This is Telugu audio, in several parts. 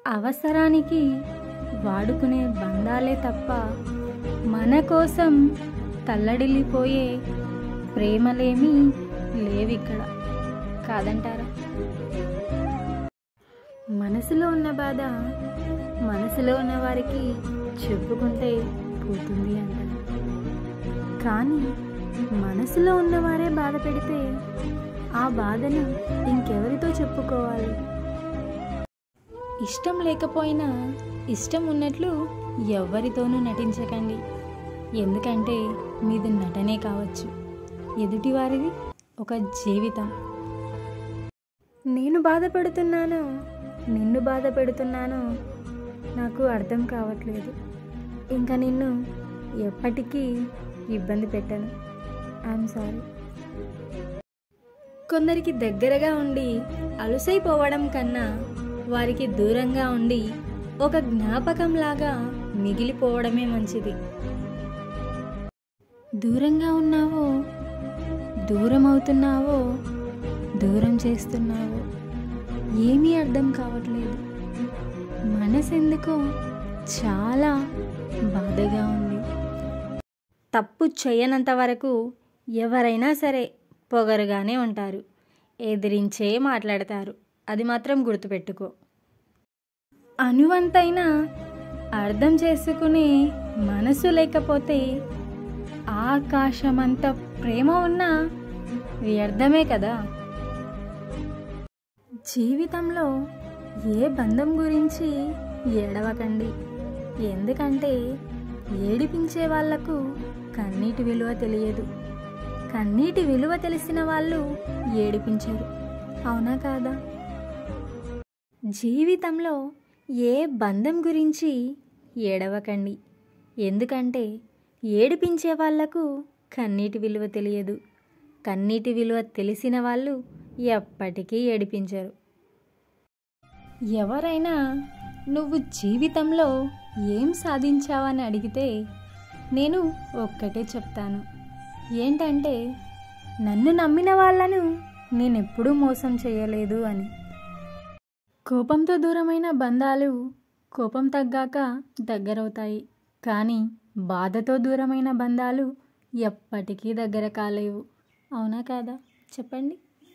అవసరానికి వాడుకునే బంధాలే తప్ప మన కోసం తల్లడిల్లిపోయే ప్రేమలేమీ లేవిక్కడ కాదంటారా మనసులో ఉన్న బాధ మనసులో ఉన్న వారికి చెప్పుకుంటే పోతుంది అంటారు కానీ మనసులో ఉన్నవారే బాధ పెడితే ఆ బాధను ఇంకెవరితో చెప్పుకోవాలి ఇష్టం లేకపోయినా ఇష్టం ఉన్నట్లు ఎవ్వరితోనూ నటించకండి ఎందుకంటే మీది నటనే కావచ్చు ఎదుటివారిది ఒక జీవితం నేను బాధపడుతున్నాను నిన్ను బాధ పెడుతున్నాను నాకు అర్థం కావట్లేదు ఇంకా నిన్ను ఎప్పటికీ ఇబ్బంది పెట్టను ఐఎమ్ సారీ కొందరికి దగ్గరగా ఉండి అలుసైపోవడం కన్నా వారికి దూరంగా ఉండి ఒక జ్ఞాపకంలాగా మిగిలిపోవడమే మంచిది దూరంగా ఉన్నావో దూరం అవుతున్నావో దూరం చేస్తున్నావో ఏమీ అర్థం కావట్లేదు మనసెందుకో చాలా బాధగా ఉంది తప్పు చేయనంత వరకు ఎవరైనా సరే పొగరుగానే ఉంటారు ఎదిరించే మాట్లాడతారు అది మాత్రం గుర్తుపెట్టుకో అనువంతైనా అర్థం చేసుకునే మనసు లేకపోతే ఆకాశమంత ప్రేమ ఉన్నా వ్యర్థమే కదా జీవితంలో ఏ బంధం గురించి ఏడవకండి ఎందుకంటే ఏడిపించే వాళ్లకు కన్నీటి విలువ తెలియదు కన్నీటి విలువ తెలిసిన వాళ్ళు ఏడిపించరు అవునా కాదా జీవితంలో ఏ బంధం గురించి ఏడవకండి ఎందుకంటే ఏడిపించే వాళ్లకు కన్నీటి విలువ తెలియదు కన్నీటి విలువ తెలిసిన వాళ్ళు ఎప్పటికీ ఏడిపించరు ఎవరైనా నువ్వు జీవితంలో ఏం సాధించావని అడిగితే నేను ఒక్కటే చెప్తాను ఏంటంటే నన్ను నమ్మిన వాళ్ళను నేనెప్పుడూ మోసం చేయలేదు అని కోపంతో దూరమైన బంధాలు కోపం తగ్గాక దగ్గరవుతాయి కానీ బాధతో దూరమైన బంధాలు ఎప్పటికీ దగ్గర కాలేవు అవునా కాదా చెప్పండి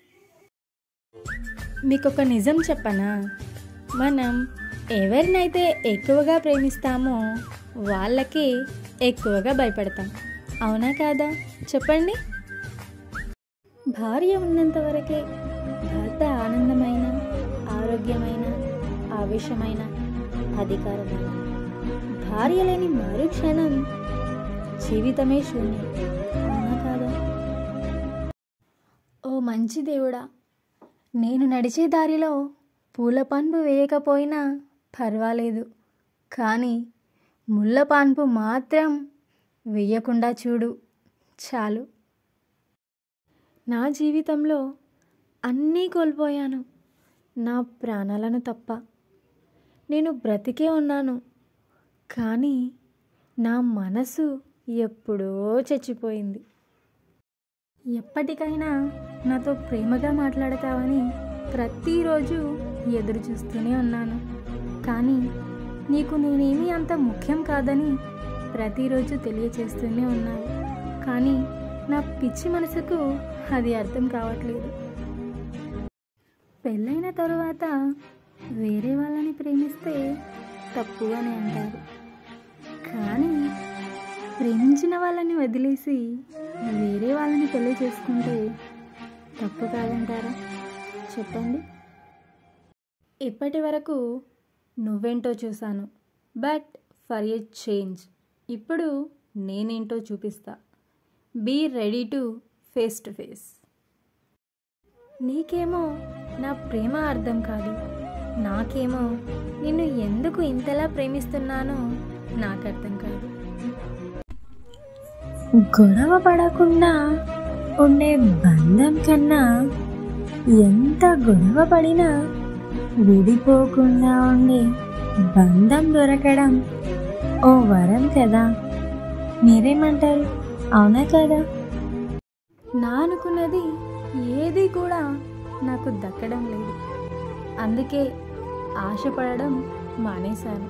మీకు ఒక నిజం చెప్పనా మనం ఎవరినైతే ఎక్కువగా ప్రేమిస్తామో వాళ్ళకి ఎక్కువగా భయపడతాం అవునా కాదా చెప్పండి భార్య ఉన్నంత వరకే భర్త ఆనందమైన ఆరోగ్యమైన ఆవేశమైన అధికారమైన భార్య లేని మరుక్షణం జీవితమే శూన్యం అవునా కాదా ఓ మంచి దేవుడా నేను నడిచే దారిలో పూల పంపు వేయకపోయినా పర్వాలేదు కానీ ముళ్ళ పాన్పు మాత్రం వేయకుండా చూడు చాలు నా జీవితంలో అన్నీ కోల్పోయాను నా ప్రాణాలను తప్ప నేను బ్రతికే ఉన్నాను కానీ నా మనసు ఎప్పుడో చచ్చిపోయింది ఎప్పటికైనా నాతో ప్రేమగా మాట్లాడతావని ప్రతిరోజు ఎదురు చూస్తూనే ఉన్నాను కానీ నీకు నేనేమీ అంత ముఖ్యం కాదని ప్రతిరోజు తెలియచేస్తూనే ఉన్నావు కానీ నా పిచ్చి మనసుకు అది అర్థం కావట్లేదు పెళ్ళైన తరువాత వేరే వాళ్ళని ప్రేమిస్తే తప్పు అని అంటారు కానీ ప్రేమించిన వాళ్ళని వదిలేసి వేరే వాళ్ళని పెళ్లి చేసుకుంటే తప్పు కాదంటారా చెప్పండి ఇప్పటి వరకు నువ్వేంటో చూశాను బట్ ఫర్ ఎ చేంజ్ ఇప్పుడు నేనేంటో చూపిస్తా be ready to face to face నీకేమో నా ప్రేమ అర్థం కాదు నాకేమో నిన్ను ఎందుకు ఇంతలా ప్రేమిస్తున్నానో నాకు అర్థం కాదు గొడవ పడకుండా ఉండే బంధం కన్నా ఎంత గొడవ పడినా విడిపోకుండా ఉండే బంధం దొరకడం ఓ వరం కదా మీరేమంటారు అవునా కదా నా అనుకున్నది ఏది కూడా నాకు దక్కడం లేదు అందుకే ఆశపడడం మానేశాను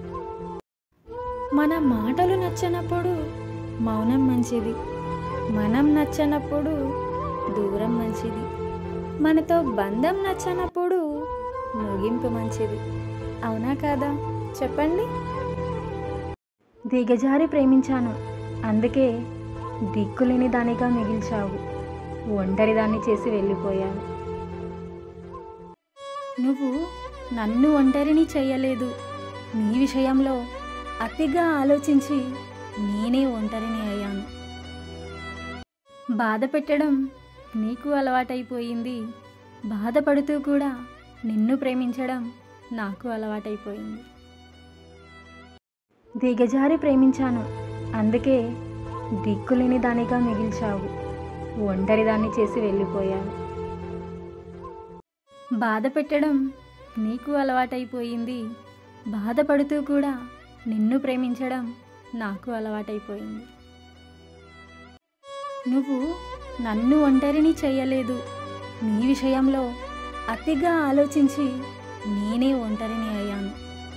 మన మాటలు నచ్చనప్పుడు మౌనం మంచిది మనం నచ్చనప్పుడు దూరం మంచిది మనతో బంధం నచ్చనప్పుడు ముగింపు మంచిది అవునా కాదా చెప్పండి దిగజారి ప్రేమించాను అందుకే దిక్కులేని దానిగా మిగిల్చావు ఒంటరిదాన్ని చేసి వెళ్ళిపోయాను నువ్వు నన్ను ఒంటరిని చేయలేదు నీ విషయంలో అతిగా ఆలోచించి నేనే ఒంటరిని అయ్యాను బాధ పెట్టడం నీకు అలవాటైపోయింది బాధపడుతూ కూడా నిన్ను ప్రేమించడం నాకు అలవాటైపోయింది దిగజారి ప్రేమించాను అందుకే దిక్కులేని దానిగా మిగిల్చావు ఒంటరిదాన్ని చేసి వెళ్ళిపోయాను బాధ పెట్టడం నీకు అలవాటైపోయింది బాధపడుతూ కూడా నిన్ను ప్రేమించడం నాకు అలవాటైపోయింది నువ్వు నన్ను ఒంటరిని చేయలేదు నీ విషయంలో అతిగా ఆలోచించి నేనే ఒంటరిని అయ్యాను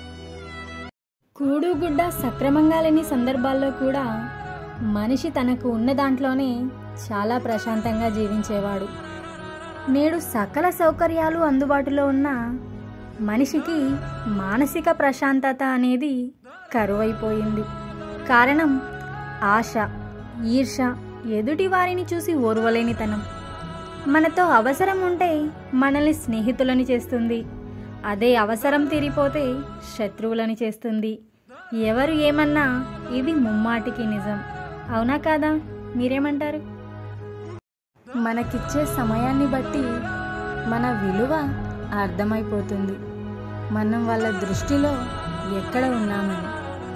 కూడు గుడ్డ సక్రమంగా లేని సందర్భాల్లో కూడా మనిషి తనకు ఉన్న దాంట్లోనే చాలా ప్రశాంతంగా జీవించేవాడు నేడు సకల సౌకర్యాలు అందుబాటులో ఉన్న మనిషికి మానసిక ప్రశాంతత అనేది కరువైపోయింది కారణం ఆశ ఈర్ష ఎదుటి వారిని చూసి ఓర్వలేనితనం మనతో అవసరం ఉంటే మనల్ని స్నేహితులని చేస్తుంది అదే అవసరం తీరిపోతే శత్రువులని చేస్తుంది ఎవరు ఏమన్నా ఇది ముమ్మాటికి నిజం అవునా కాదా మీరేమంటారు మనకిచ్చే సమయాన్ని బట్టి మన విలువ అర్థమైపోతుంది మనం వాళ్ళ దృష్టిలో ఎక్కడ ఉన్నామని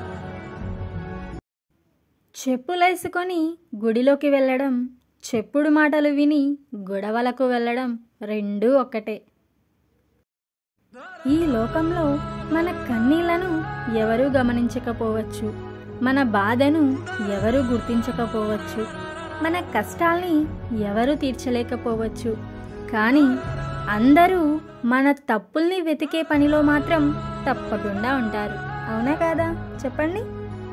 చెప్పులేసుకొని గుడిలోకి వెళ్ళడం చెప్పుడు మాటలు విని గొడవలకు వెళ్ళడం రెండూ ఒక్కటే ఈ లోకంలో మన కన్నీళ్లను ఎవరూ గమనించకపోవచ్చు మన బాధను ఎవరూ గుర్తించకపోవచ్చు మన కష్టాల్ని ఎవరూ తీర్చలేకపోవచ్చు కానీ అందరూ మన తప్పుల్ని వెతికే పనిలో మాత్రం తప్పకుండా ఉంటారు అవునా కాదా చెప్పండి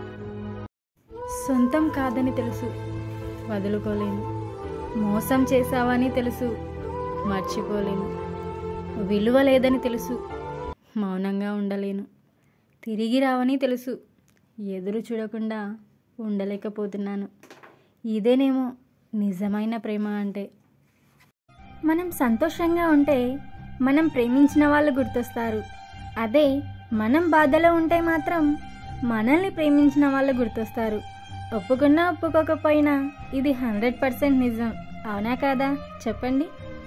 సొంతం కాదని తెలుసు వదులుకోలేను మోసం చేశావని తెలుసు మర్చిపోలేను విలువ లేదని తెలుసు మౌనంగా ఉండలేను తిరిగి రావని తెలుసు ఎదురు చూడకుండా ఉండలేకపోతున్నాను ఇదేనేమో నిజమైన ప్రేమ అంటే మనం సంతోషంగా ఉంటే మనం ప్రేమించిన వాళ్ళు గుర్తొస్తారు అదే మనం బాధలో ఉంటే మాత్రం మనల్ని ప్రేమించిన వాళ్ళు గుర్తొస్తారు ఒప్పుకున్నా ఒప్పుకోకపోయినా ఇది హండ్రెడ్ పర్సెంట్ నిజం అవునా కాదా చెప్పండి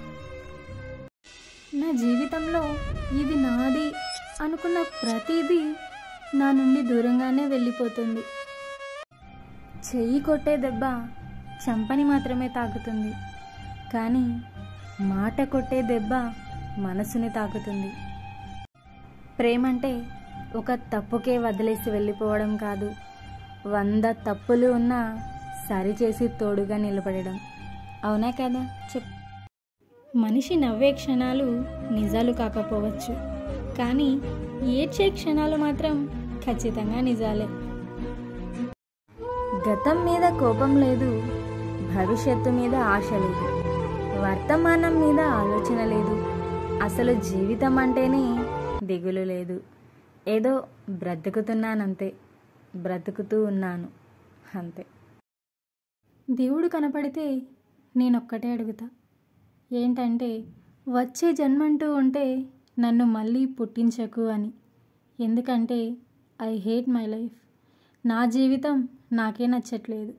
నా జీవితంలో ఇది నాది అనుకున్న ప్రతిదీ నా నుండి దూరంగానే వెళ్ళిపోతుంది చెయ్యి కొట్టే దెబ్బ చంపని మాత్రమే తాకుతుంది కానీ మాట కొట్టే దెబ్బ మనసుని తాకుతుంది ప్రేమంటే ఒక తప్పుకే వదిలేసి వెళ్ళిపోవడం కాదు వంద తప్పులు ఉన్నా సరిచేసి తోడుగా నిలబడడం అవునా కదా చెప్ మనిషి నవ్వే క్షణాలు నిజాలు కాకపోవచ్చు కానీ ఏడ్చే క్షణాలు మాత్రం ఖచ్చితంగా నిజాలే గతం మీద కోపం లేదు భవిష్యత్తు మీద ఆశ లేదు వర్తమానం మీద ఆలోచన లేదు అసలు జీవితం అంటేనే దిగులు లేదు ఏదో బ్రతుకుతున్నానంతే బ్రతుకుతూ ఉన్నాను అంతే దేవుడు కనపడితే నేనొక్కటే అడుగుతా ఏంటంటే వచ్చే జన్మంటూ ఉంటే నన్ను మళ్ళీ పుట్టించకు అని ఎందుకంటే ఐ హేట్ మై లైఫ్ నా జీవితం నాకే నచ్చట్లేదు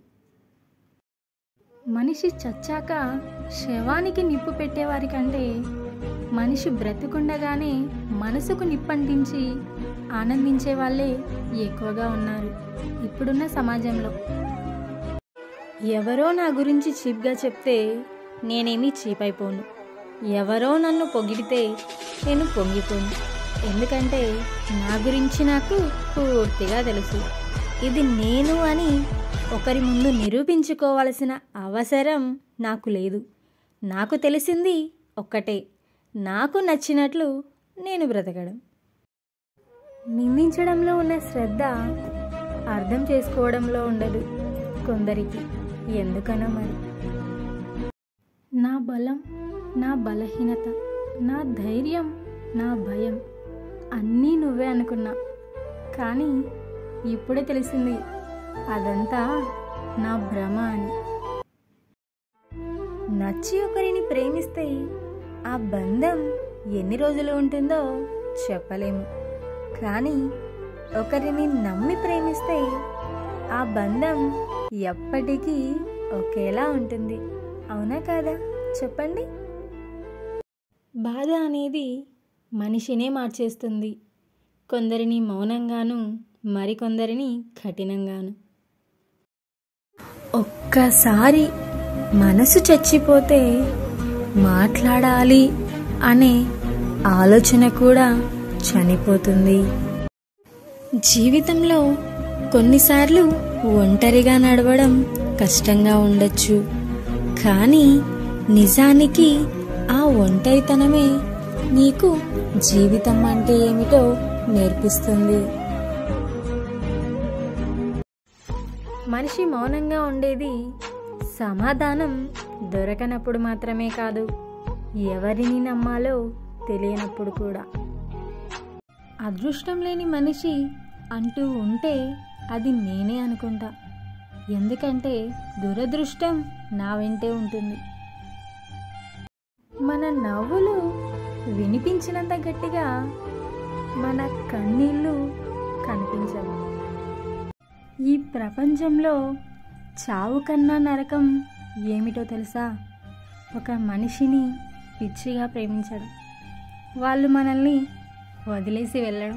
మనిషి చచ్చాక శవానికి నిప్పు పెట్టేవారి కంటే మనిషి బ్రతికుండగానే మనసుకు నిప్పంటించి ఆనందించే వాళ్ళే ఎక్కువగా ఉన్నారు ఇప్పుడున్న సమాజంలో ఎవరో నా గురించి చీప్గా చెప్తే నేనేమీ చీప్ అయిపోను ఎవరో నన్ను పొగిడితే నేను పొంగిపోను ఎందుకంటే నా గురించి నాకు పూర్తిగా తెలుసు ఇది నేను అని ఒకరి ముందు నిరూపించుకోవాల్సిన అవసరం నాకు లేదు నాకు తెలిసింది ఒక్కటే నాకు నచ్చినట్లు నేను బ్రతకడం నిందించడంలో ఉన్న శ్రద్ధ అర్థం చేసుకోవడంలో ఉండదు కొందరికి ఎందుకనో మరి నా బలం నా బలహీనత నా ధైర్యం నా భయం అన్నీ నువ్వే అనుకున్నా కానీ ఇప్పుడే తెలిసింది అదంతా నా భ్రమ అని నచ్చి ఒకరిని ప్రేమిస్తే ఆ బంధం ఎన్ని రోజులు ఉంటుందో చెప్పలేము కానీ ఒకరిని నమ్మి ప్రేమిస్తే ఆ బంధం ఎప్పటికీ ఒకేలా ఉంటుంది అవునా కాదా చెప్పండి బాధ అనేది మనిషినే మార్చేస్తుంది కొందరిని మౌనంగాను మరికొందరిని కఠినంగాను ఒక్కసారి మనసు చచ్చిపోతే మాట్లాడాలి అనే ఆలోచన కూడా చనిపోతుంది జీవితంలో కొన్నిసార్లు ఒంటరిగా నడవడం కష్టంగా ఉండొచ్చు కానీ నిజానికి ఆ ఒంటరితనమే నీకు జీవితం అంటే ఏమిటో నేర్పిస్తుంది మనిషి మౌనంగా ఉండేది సమాధానం దొరకనప్పుడు మాత్రమే కాదు ఎవరిని నమ్మాలో తెలియనప్పుడు కూడా అదృష్టం లేని మనిషి అంటూ ఉంటే అది నేనే అనుకుంటా ఎందుకంటే దురదృష్టం నా వెంటే ఉంటుంది మన నవ్వులు వినిపించినంత గట్టిగా మన కన్నీళ్ళు కనిపించవు ఈ ప్రపంచంలో చావు కన్నా నరకం ఏమిటో తెలుసా ఒక మనిషిని పిచ్చిగా ప్రేమించడం వాళ్ళు మనల్ని వదిలేసి వెళ్ళడం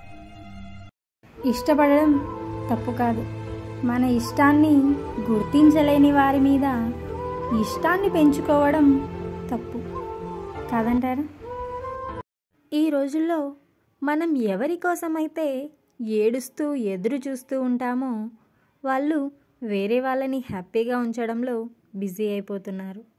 ఇష్టపడడం తప్పు కాదు మన ఇష్టాన్ని గుర్తించలేని వారి మీద ఇష్టాన్ని పెంచుకోవడం తప్పు కాదంటారా ఈ రోజుల్లో మనం ఎవరి కోసమైతే ఏడుస్తూ ఎదురు చూస్తూ ఉంటామో వాళ్ళు వేరే వాళ్ళని హ్యాపీగా ఉంచడంలో బిజీ అయిపోతున్నారు